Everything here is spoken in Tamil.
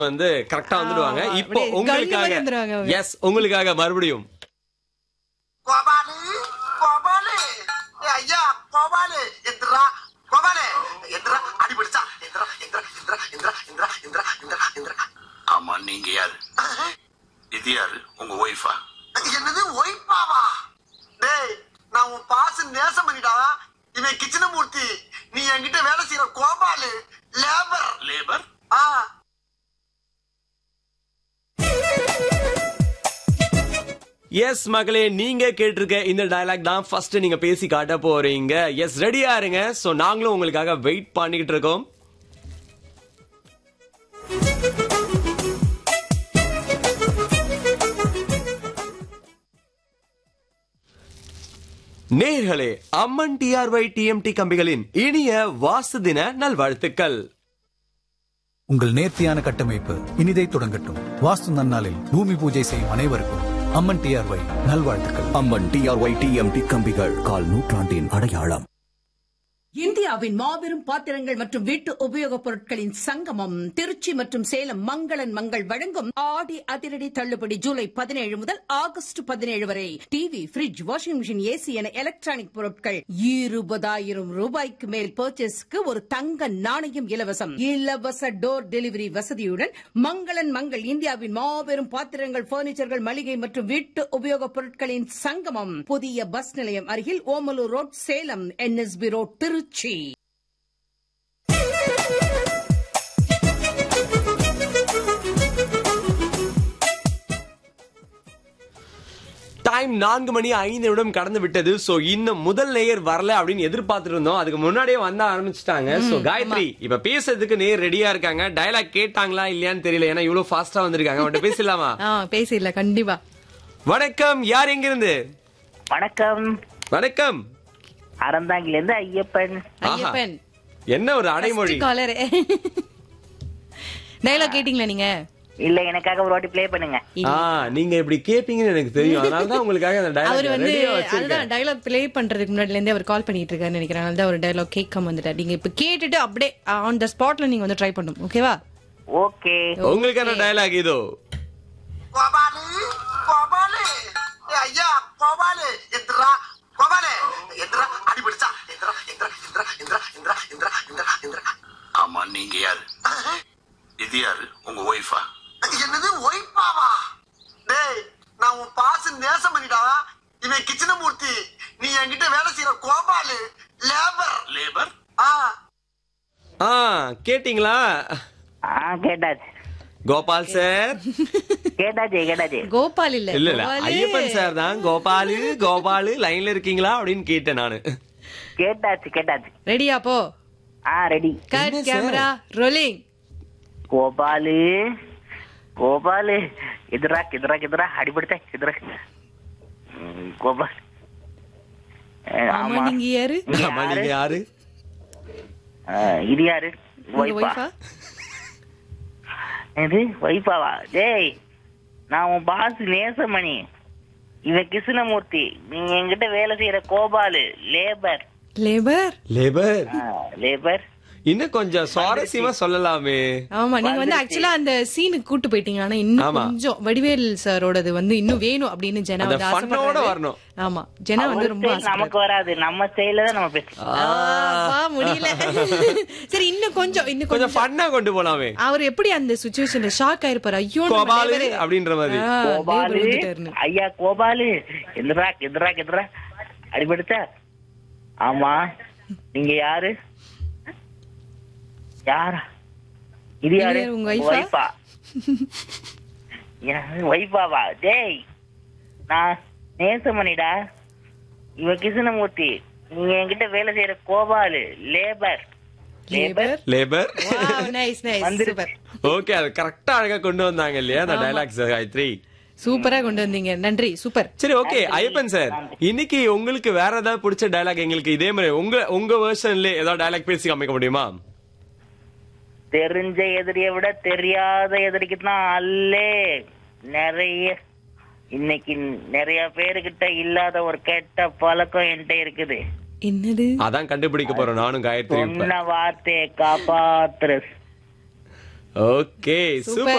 வந்து கரெக்டா வந்துடுவாங்க ஆமா, இப்போ அப்படியே கல்லு மாதிரி வந்துருவாங்க உங்களுக்காக அவங்க. எஸ் உங்களுக்காக மறுபடியும் கோபாலு கோபாலு ஏய் ஐயா கோபாலு எந்திரா கோபாலு எந்திரா அடிபடிச்சா எந்திரா எந்திரா எந்திரா எந்திரா எந்திரா எந்திரா எந்திரா எந்திரா ஆமா நீங்க யாரு இது யாரு உங்க ஒய்ஃபா என்னது ஒய்பாவா டேய் நான் உன் பாச நேசம் பண்ணிடா இவன் கிச்சனமூர்த்தி நீ என்கிட்ட வேலை செய்யற கோபாலு லேபர் லேபர் ஆ எஸ் மகளே நீங்க கேட்டிருக்க இந்த டயலாக் தான் ஃபர்ஸ்ட் நீங்க பேசி காட்ட போறீங்க எஸ் ரெடியா இருங்க சோ நாங்களும் உங்களுக்காக வெயிட் பண்ணிக்கிட்டு இருக்கோம் நேர்களே அம்மன் டிஆர்ஒய் டிஎம்டி கம்பிகளின் இனிய வாசு தின நல்வாழ்த்துக்கள் உங்கள் நேர்த்தியான கட்டமைப்பு இனிதை தொடங்கட்டும் வாஸ்து நன்னாளில் பூமி பூஜை செய்யும் அனைவருக்கும் அம்மன் டிஆர்ஒய் நல்வாழ்த்துக்கள் அம்மன் டிஆர்ஒய் டிஎம்டி கம்பிகள் கால் நூற்றாண்டின் அடையாளம் இந்தியாவின் மாபெரும் பாத்திரங்கள் மற்றும் வீட்டு உபயோகப் பொருட்களின் சங்கமம் திருச்சி மற்றும் சேலம் மங்களன் மங்கள் வழங்கும் ஆடி அதிரடி தள்ளுபடி ஜூலை பதினேழு முதல் ஆகஸ்ட் பதினேழு வரை TV fridge washing machine AC என எலக்ட்ரானிக் பொருட்கள் இருபதாயிரம் ரூபாய்க்கு மேல் பர்ச்சேஸ்க்கு ஒரு தங்க நாணயம் இலவசம் இலவச டோர் டெலிவரி வசதியுடன் மங்களன் மங்கள் இந்தியாவின் மாபெரும் பாத்திரங்கள் பர்னிச்சர்கள் மளிகை மற்றும் வீட்டு உபயோகப் பொருட்களின் சங்கமம் புதிய பஸ் நிலையம் அருகில் Omalur road Salem NSP road Trichy time நான்கு மணி ஐந்து நிமிடம் கடந்து விட்டது சோ இன்னும் முதல் நேயர் வரல அப்படின்னு எதிர்பார்த்துட்டு இருந்தோம் அதுக்கு முன்னாடியே வந்த ஆரம்பிச்சிட்டாங்க சோ காயத்ரி இப்ப பேசுறதுக்கு நேர் ரெடியா இருக்காங்க டயலாக் கேட்டாங்களா இல்லையான்னு தெரியல ஏன்னா இவ்வளவு ஃபாஸ்டா வந்திருக்காங்க அவன்கிட்ட பேசலாமா ஆ பேசிடல கண்டிப்பா வணக்கம் யார் எங்க இருந்து வணக்கம் வணக்கம் அறந்தாங்கில இருந்து ஐயப்பன் ஐயப்பன் என்ன ஒரு அடைமொழி காலர் டயலாக் கேட்டீங்களா நீங்க இல்ல எனக்காக ஒரு வாட்டி ப்ளே பண்ணுங்க ஆ நீங்க இப்படி கேப்பீங்கன்னு எனக்கு தெரியும் அதனால தான் உங்களுக்காக அந்த அவர் டயலாக் வந்து ரெடியா வச்சிருக்கேன் அதுதான் டயலாக் ப்ளே பண்றதுக்கு முன்னாடில இருந்தே அவர் கால் பண்ணிட்டு இருக்காருன்னு நினைக்கிறேன் அதனால தான் ஒரு டயலாக் கேட்காம வந்துட்டார் நீங்க இப்ப கேட்டுட்டு அப்படியே ஆன் த ஸ்பாட்ல நீங்க வந்து ட்ரை பண்ணணும் ஓகேவா ஓகே உங்களுக்கான டயலாக் இதோ கோபாலு கோபாலு ஏய் ஐயா கோபாலு எந்திரா கோபாலு எந்திரா அடிபடிச்சா எந்திரா எந்திரா எந்திரா எந்திரா எந்திரா எந்திரா எந்திரா எந்திரா ஆமா நீங்க யாரு இது யாரு உங்க ஒய்ஃபா என்னது ஒய்பாவா டேய் நான் உன் பாச நேசம் பண்ணிடா இவன் கிச்சனமூர்த்தி நீ என்கிட்ட வேலை செய்யற கோபாலு லேபர் லேபர் ஆ ஆ கேட்டிங்களா ஆ கேட்டாச்சு கோபால் சார் கேட்டாச்சு கேட்டாச்சு கோபால் இல்ல இல்ல இல்ல கோபாலு. ஐயப்பன் சார் தான் கோபாலு கோபாலு லைன்ல இருக்கீங்களா அப்படின்னு கேட்டேன் நானு கேட்டாச்சு கேட்டாச்சு ரெடியா போ ஆ ரெடி கட் என்ன sir? Camera rolling Gopal Gopal எதிரா எதிரா எதிரா அடிபடுத்த எதிரா ம், கோபால் அஹ், ஆமா ஆமா நீங்க யாரு நீங்க ஆமா நீங்க யாரு? யாரு அஹ், இது யாரு உங்க ஒய்ஃபா ஒய்ஃபா இது ஒய்ஃபாவா டேய் நான் உன் பாஸ் நேசமணி இவன் கிருஷ்ணமூர்த்தி நீங்க என்கிட்ட வேலை செய்யற Gopalu labour labour labour labour இன்னும் கொஞ்சம் சுவாரஸ்யமா சொல்லலாமே ஆமா நீங்க வந்து ஆக்சுவலா அந்த சீனுக்கு கூட்டு போயிட்டீங்க ஆனா இன்னும் ஆமா. கொஞ்சம் வடிவேல் சாரோடது வந்து இன்னும் வேணும் அப்படின்னு ஜனா அந்த வந்து ஃபன்னோட ஆசைப்படுறாரு. வரணும். ஆமா ஜனா வந்து ரொம்ப அவருக்கு நமக்கு வராது நம்ம ஸ்டைல தான் நம்ம பேசணும் ஆ, முடியல சரி இன்னும் கொஞ்சம் இன்னும் கொஞ்சம் கொஞ்சம் ஃபன்னா கொண்டு போலாமே அவர் எப்படி அந்த சுச்சுவேஷன்ல ஷாக் ஆயிருப்பாரு ஐயோ நம்ம கோபாலு neighbor- அப்படின்ற மாதிரி. ஆ, neighbor கோபாலு வந்துட்டாருன்னு. ஐயா கோபாலு எதிரா எதிரா எதிரா அடிபடுத்த ஆமா நீங்க யாரு யாரா இது யாரு யாரு, உங்க wife-ஆ? ஒய்ஃபா யாரு ஒய்ஃபாவா டேய் நான் நேசமணிடா இவ கிருஷ்ணமூர்த்தி நீங்க என்கிட்ட வேலை செய்யற Gopalu labour labour labour Wow, nice, nice. வந்துருச்சு. Super. ஓகே அது கரெக்டா அழகா கொண்டு வந்தாங்க இல்லையா அந்த டைலாக்ஸ் காயத்ரி சூப்பரா கொண்டு வந்தீங்க நன்றி சூப்பர் சரி ஓகே ஐயப்பன் சார் இன்னைக்கு உங்களுக்கு வேற ஏதாவது பிடிச்ச டயலாக் எங்களுக்கு இதே மாதிரி உங்க உங்க வெர்ஷன்ல ஏதாவது டயலாக் பேசி காமிக்க முடியுமா தெரிஞ்ச எதிரியை விட தெரியாத எதிரிக்கு தான் அல்லே நிறைய இன்னைக்கு நிறைய பேருக்கிட்ட இல்லாத ஒரு கெட்ட பழக்கம் என்கிட்ட இருக்குது என்னது அதான் கண்டுபிடிக்க போறோம் நானும் காயத்ரி இப்ப. சொன்ன வார்த்தையை காப்பாத்துற ஓகே சூப்பர்